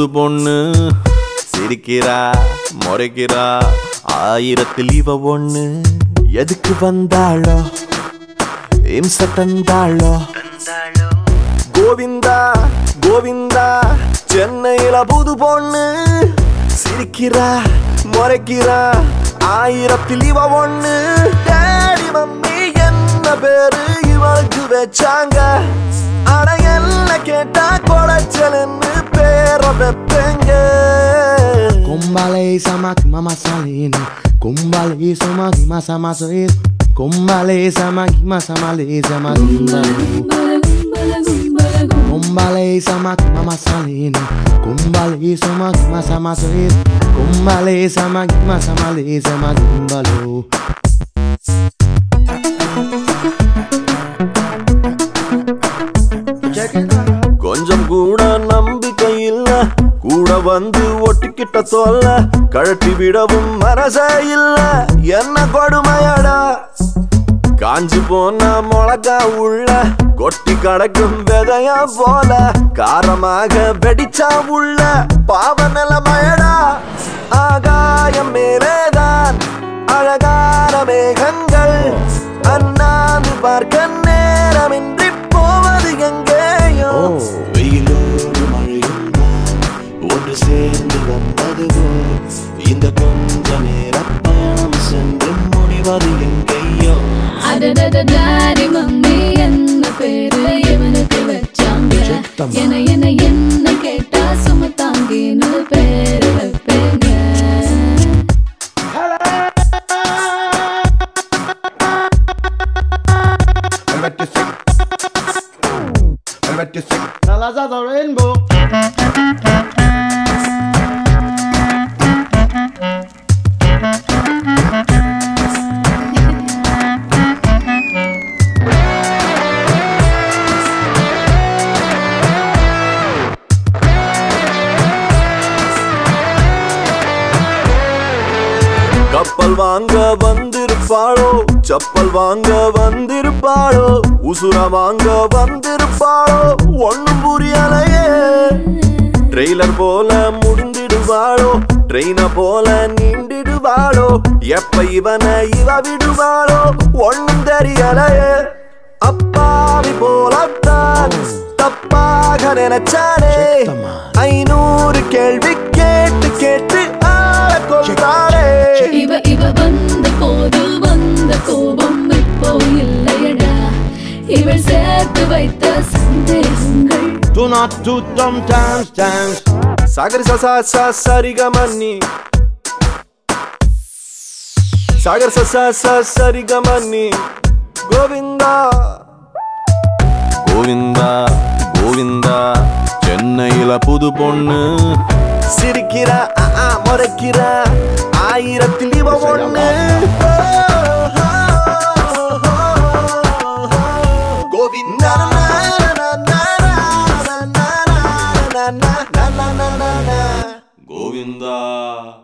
புது பொண்ணு சிரிக்கிறா முறைக்கிறா ஆயிரத்தில் இவ ஒண்ணு எதுக்கு வந்தாளோ இம்ச தந்தாளோ கோவிந்தா கோவிந்தா சென்னையில புது பொண்ணு சிரிக்கிறா முறைக்கிறா ஆயிரத்தில் இவ ஒண்ணு டேடி மம்மி என்ன பேரு இவளுக்கு வச்சாங்க அட என்ன கேட்டா கொடைச்சலன்னு பேர வைப்பேங்க Kumbale samaki mama salini Kumbale samaki masa masa is Kumbale samaki masa male samaki Kumbale samaki mama salini Kumbale samaki masa masa is Kumbale samaki masa male samaki கொஞ்சம் கூட நம்பிக்கை இல்ல கூட வந்து ஒட்டிக்கிட்ட சொல்ல கழட்டி விடவும் மனசே இல்ல என்ன கொடுமையடா காஞ்சி போன மிளகா உள்ள கொட்டி கடக்கும் விதையா போல காரமாக வெடிச்சா உள்ள பாவ நிலமயடா ஆகாயம் மேலேதான் அழகான மேகங்கள் அண்ணாந்து பார்க்க நேரமின்றி போவது எங்கேயோ வெயிலோடு மழையும் ஒன்று சேர்ந்து வந்தது போல் இந்த கொஞ்ச நேர பயணம் சென்று முடிவது எங்கேயோ அடடடடாடி மம்மி என்ன பேரு இவனுக்கு வச்சாங்க என என என்ன கேட்டா சுமத்தாங்கின்னு பேரு வைப்பேங்க Colors of the rainbow கப்பல் வாங்க வந்திருப்பாளோ செப்பல் வாங்க வந்திருப்பாளோ உசுர வாங்க வந்திருப்பாளோ ஒண்ணும் புரியலையே ட்ரெய்லர் போல முடிந்திடுவாளோ ட்ரெயின போல நீண்டிடுவாளோ எப்ப இவனை இவ விடுவாளோ ஒண்ணும் தெரியலையே அப்பாவி போலத்தான் தப்பாக நினைச்சானே ஐநூறு கேள்வி கேட்டு கேட்டு ஆள கொண்டாளே இவ இவ வந்த போது வந்த கோபம் இப்போ இல்லையடா இவள் சேர்த்து வைத்த சந்தேகங்கள் Do not do dumb dance dance Sagar சசா சா சரிகமன்னி சாகர் சசா சா சரிகமன்னி கோவிந்தா கோவிந்தா கோவிந்தா சென்னையில புது பொண்ணு சிரிக்கிறா ஆ, ஆ, முறைக்கிறா ஆயிரத்தில் இவ ஒண்ணு கோவிந்தா கோவிந்தா